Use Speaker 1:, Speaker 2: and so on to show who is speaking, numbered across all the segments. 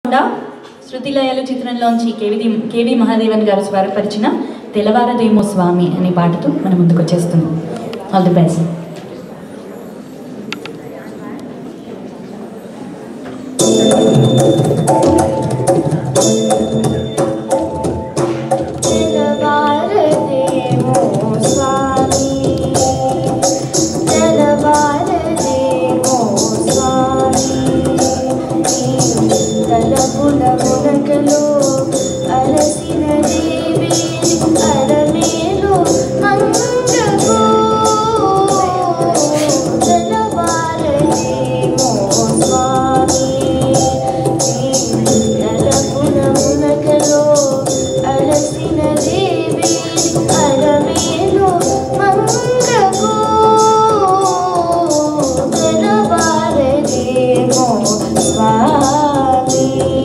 Speaker 1: కాకుండా శృతిలయలు చిత్రంలోంచి K V K V Mahadevan garu స్వరపరిచిన తెల్లవారదేమో స్వామి అనే పాటతో మన ముందుకు వచ్చేస్తున్నాం ఆల్ ది బెస్ట్
Speaker 2: తెలవారదేమో స్వామి తెలవారదేమో స్వామి తలపుల మునకలో అలసిన దేవి అరమేలు మంగకు తెలవారదేమో స్వామి తలపుల మునకలో అలసిన దేవి అరమేలు మంగకు తెలవారదేమో స్వామి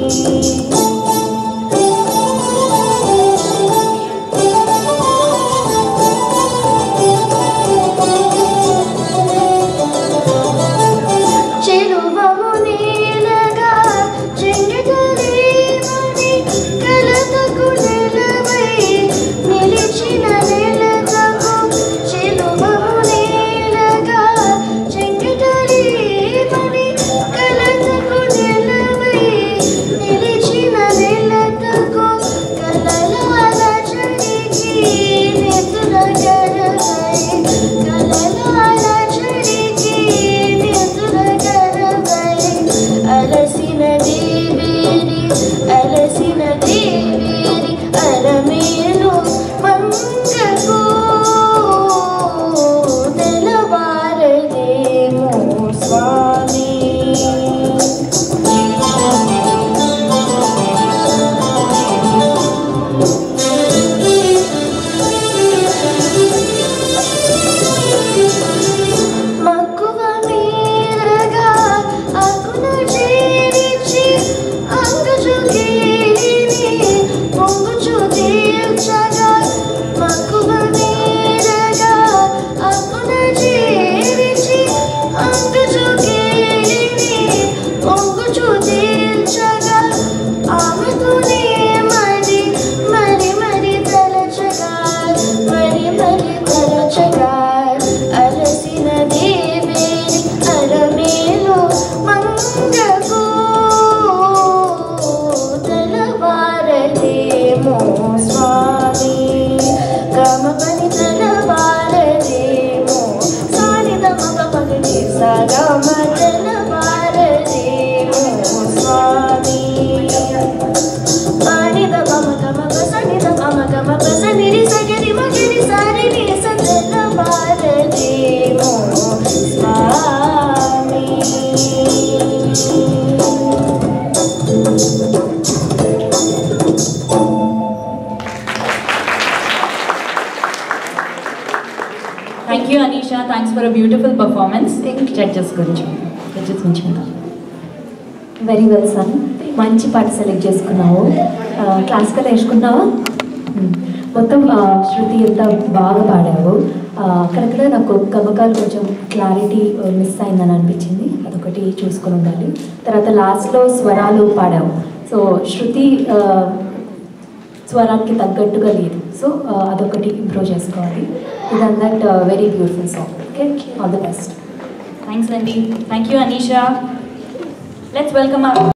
Speaker 2: చెరువము నీలగా చెంగటలేమని కలతకు నెలవై నిలిచిన నెలతకు చెరువము నీలగా చెంగటలేమని కలతకు నెలవై నిలిచిన నెలతకు కలలాల చడికి నెతుల గరవై కలలాల చడికి నెతుల గరవై అలసిన దేవేరి అలసిన దేవేరి అరమేలు మంగకు తెలవారదేమో స్వామి మక్కువ మీరగా అకున చేరిచి అంగజు గేలిని పొంగుచు తీర్చగా మక్కువ మీరగా అకున చేరిచి అంగజు గేలిని పొంగుచు తీర్చగా ఆమెతోనే మరి మరి మరి తలచగా మరి మరి తలచగా అలసిన దేవేరి అరమేలు మంగకు తెలవారదేమో స్వామి గమ పని తెలవారదేమో సాని దమ పగటి సగమ తెలవారదేమో స్వామి పానిద మమ గమ పసనిద మమ గమ పసనిరి సగరి మగరి సారి ని సందల వారదేమో స్వామి
Speaker 1: thank you Anisha thanks for a beautiful performance judges గురించి జడ్జెస్ నుంచి విందాం
Speaker 3: వెరీ వెల్ సన్ మంచి పాట సెలెక్ట్ చేసుకున్నావు క్లాసికల్ వేసుకున్నావా మ్మ్. మొత్తం ఆ, శృతి ఎంత బాగా పాడావు ఆ, అక్కడక్కడ నాకు గమకాలు కొంచెం క్లారిటీ మిస్ అయిందని అనిపించింది అదొకటి చూసుకొని ఉండాలి తర్వాత లాస్ట్లో స్వరాలు పాడావు సో శృతి ఆ, స్వరానికి తగ్గట్టుగా లేదు సో ఆ, అదొకటి ఇంప్రూవ్ చేసుకోవాలి ఇదన్ that very beautiful song okay all the best
Speaker 1: thanks అండి thank you Anisha let's welcome